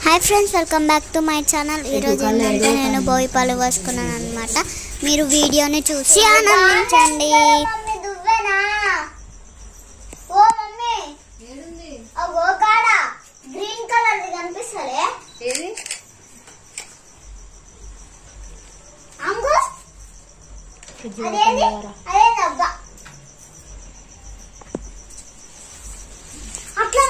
Hi friends welcome back to my channel ఈరోజు ఏంటంటే నేను భోగి పాలు పోసుకున్నాను అనమాట మీరు వీడియోని చూసి ఆనందించండి ఓ మమ్మీ ఓ కాడ గ్రీన్ కలర్ కనిపిస్తలే ఏది అంగు అదేంది అదేంది అబ్బా అట్లా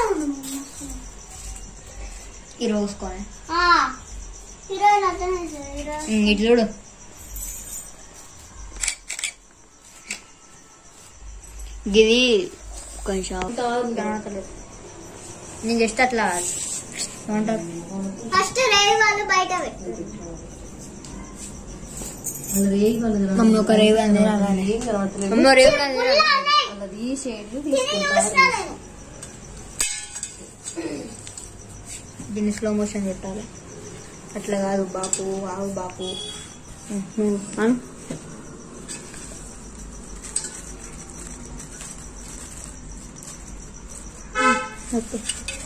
ఈ రోజుకొని హీరోయిన్ అర్థమే హీరోయిన్ ఇటు చూడు గిది కొంచెం కనబడతలేదు నేను జస్ట్ అట్లా ఏమంటారు ఫస్ట్ రేవి వాళ్ళు బయట పెట్టు మమ్మీ ఒక రేవు అంది మమ్మీ రేవు అంది తిని చూసినా నేను దీన్ని స్లో మోషన్ పెట్టాలి అట్లా కాదు బాపు ఆవు బాపు ఉమ్, నువ్వు అను ఓకే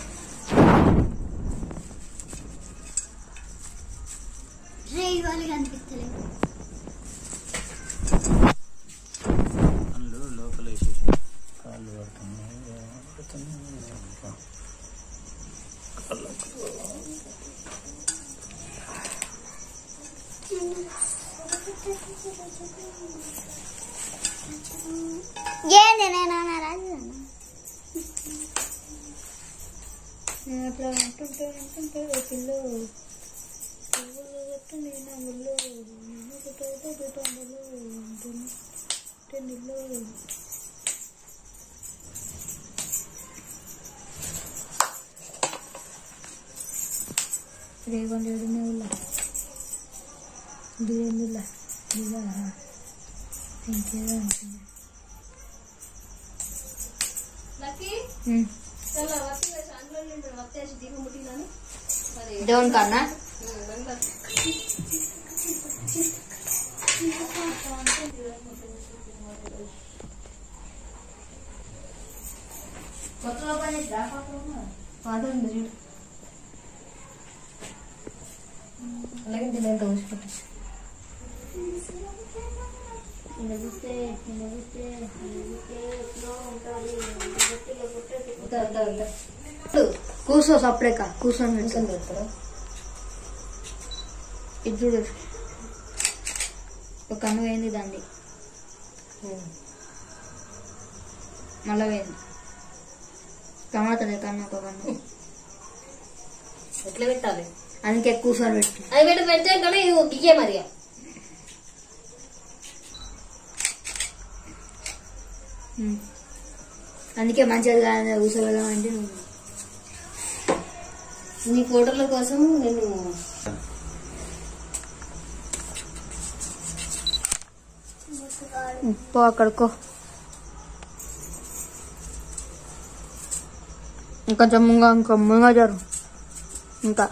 రేవి వాళ్ళు కనిపిస్తలేదు పనులు లోపల వేసేసి కాళ్ళు పడుతున్నాయి పడుతున్నాయి ఏంది నేను రాజు నేను అట్లా అంటుంటే అంటుంటే ఓ పిల్లు పువ్వులు పెట్టండి నా ముళ్ళు నేను పెట్టయితే పెట్టండులు అంటే నిల్లు రేగొండ ఏడునే ఉల్ల దిగేందుల్ల దిగా ఇంకేదో ఉంటుంది దేవుని కన్నా అలాగే దీని దోసుకుంటా కూర్చో సపరేక కూర్చొని పెడతారు ఇది చూడు ఒక కన్ను పోయింది దాన్ని మళ్ళా పోయింది కనబడుతుంది కన్ను ఒక కన్ను ఎట్లా పెట్టాలి అందుకే కూర్చొని పెట్టి అది పెట్టి పెడితే కానీ ఇది ఒక గియ్యే మరి ఉమ్. అందుకే మంచిది కాదు కూర్చోగలం అంటే నువ్వు నీ ఫోటోల కోసం నేను పో అక్కడికో ఇంకొంచెం ముంగ ఇంకా ముంగ జరు ఇంకా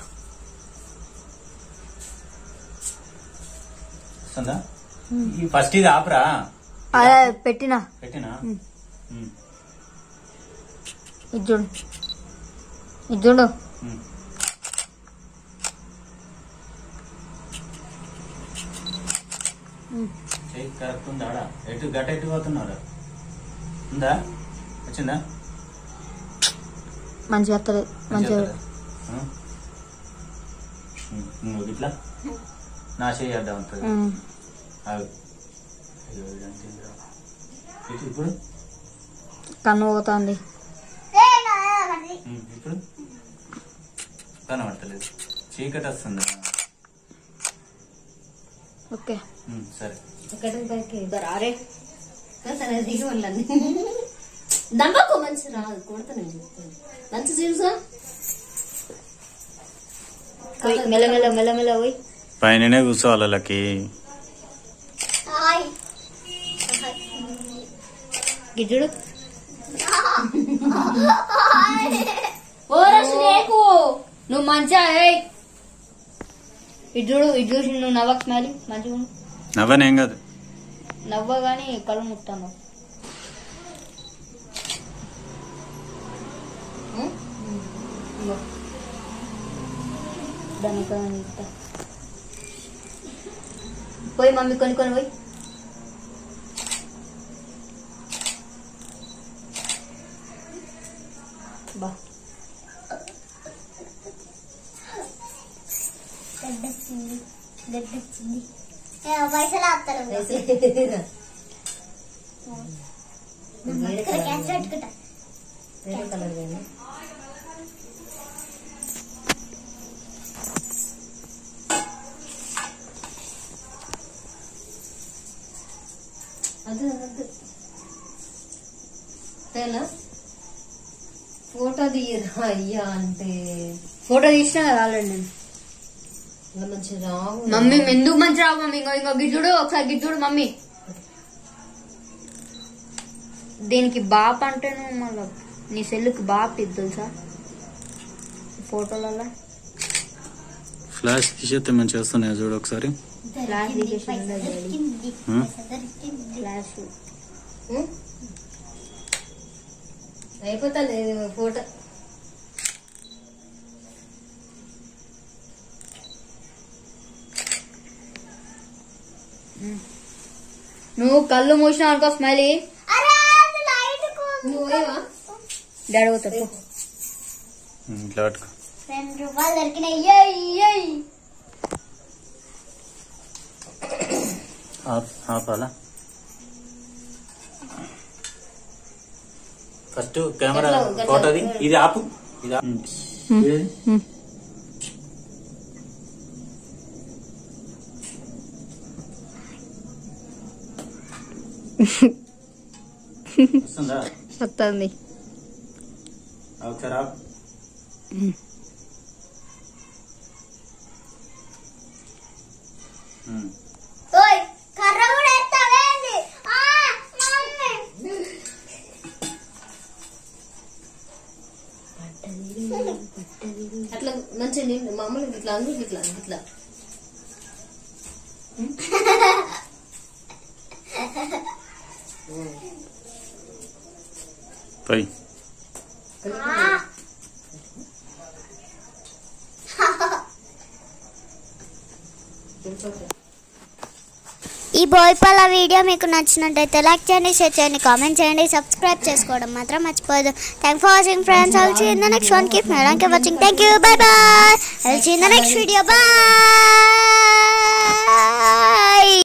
వస్తుందా ఈ ఫస్ట్ ఇది ఆపరా అదే పెట్టినా పెట్టినా ఉమ్. ఉమ్, ఇది చూడు ఇది చూడు ఉమ్. చెయ్యి కరెక్ట్ ఉందా ఆడ ఎటు గట ఎటు పోతున్నారా ఉందా వచ్చిందా మంచిగా వస్తలేదు మంచిగా మంచిగా ఉమ్. ఉమ్, నువ్వు ఇట్లా నా చేయి అడ్డం ఉంటుంది ఉమ్. ఆగు. అయ్యో, ఇదంతా ఏందిరా? ఇటు ఇప్పుడు కన్ను పోతుంది ఉమ్, ఇప్పుడు కనబడతలేదు చీకటి వస్తుందా ఓకే ఉమ్, సరే ఎక్కడ పైకి రారే సరే దిగి వాళ్ళని దమ్మకు మంచి రాదు కొడతా నేను చెప్తాను మంచి చూసా పోయి మెల్లమెల్ల మెల్లమెల్ల పోయి పైననే కూర్చోవాలి వాళ్ళకి హాయ్ ఇది చూడు ఓ రష్ లేకు నువ్వు మంచిగా ఏయ్ ఇది చూడు ఇది చూసి నువ్వు నవ్వకు స్మైల్ మంచిగా ఉండు. నవ్వనేం కాదు నవ్వ కానీ కళ్ళు ముట్టాను దాని ఒక ఇస్తా. పోయి మమ్మీ కొని కొని పోయి బా గడ్డొచ్చింది గడ్డొచ్చింది పైసలు ఆపుతారు వేరే ఇక్కడ కలర్ క్యాష్ పెట్టుకుంటా వేరే కలర్ వేయండి అది అది తేలా ఫోటో తీయరా అయ్యా అంటే ఫోటో తీసినా కదా ఆల్రెడీ నేను ఇలా మంచి రావు మమ్మీ ఎందుకు మంచి రావు మమ్మీ ఇంకో ఇంకో గిడ్జుడు ఒకసారి గిడ్జుడు మమ్మీ దీనికి బాప్ అంటే నువ్వు మళ్ళీ నీ సెల్లుకి బాప్ ఇది తెలుసా ఫోటోలలో ఫ్లాష్ తీసేస్తే మంచిగా వస్తున్నాయి చూడు ఒకసారి ఫ్లాష్ తీసేసి ఉండదు డాడీ. దొరికింది హ్మ్? పైస దొరికింది ఫ్లాష్ ఉం? అయిపోతుంది ఫోటో నువ్వు కళ్ళు మూసినావు అనుకో స్మైలీ అరే అది లైట్ నువ్వు పోయావా డాడీ పోతాడు ఉమ్, ఇట్లా పట్టుకో రెండు రూపాయలు దొరికినాయి ఏయ్, ఏయ్. ఆప్- ఆపాలా ఫస్ట్ కెమెరా గట్ల- గట్ల- ఫోటోది ఇది ఆపు ఇది ఆపు. ఏది? వస్తుందా వస్తుంది ఒకసారి ఆపు ఉమ్. ఓయ్ కర్ర కూడా ఎత్తావేంది ఆ, మమ్మీ. అట్లా మంచి నిండు మామూలుగా ఇట్లా అందు ఇట్లా ఇట్లా పై ఈ బోయపాల వీడియో మీకు నచ్చినట్టయితే లైక్ చేయండి షేర్ చేయండి కామెంట్ చేయండి సబ్స్క్రైబ్ చేసుకోవడం మాత్రం మర్చిపోదు thank for watching friends all see in the next one keep madam watching thank you bye bye I'll see in the next video by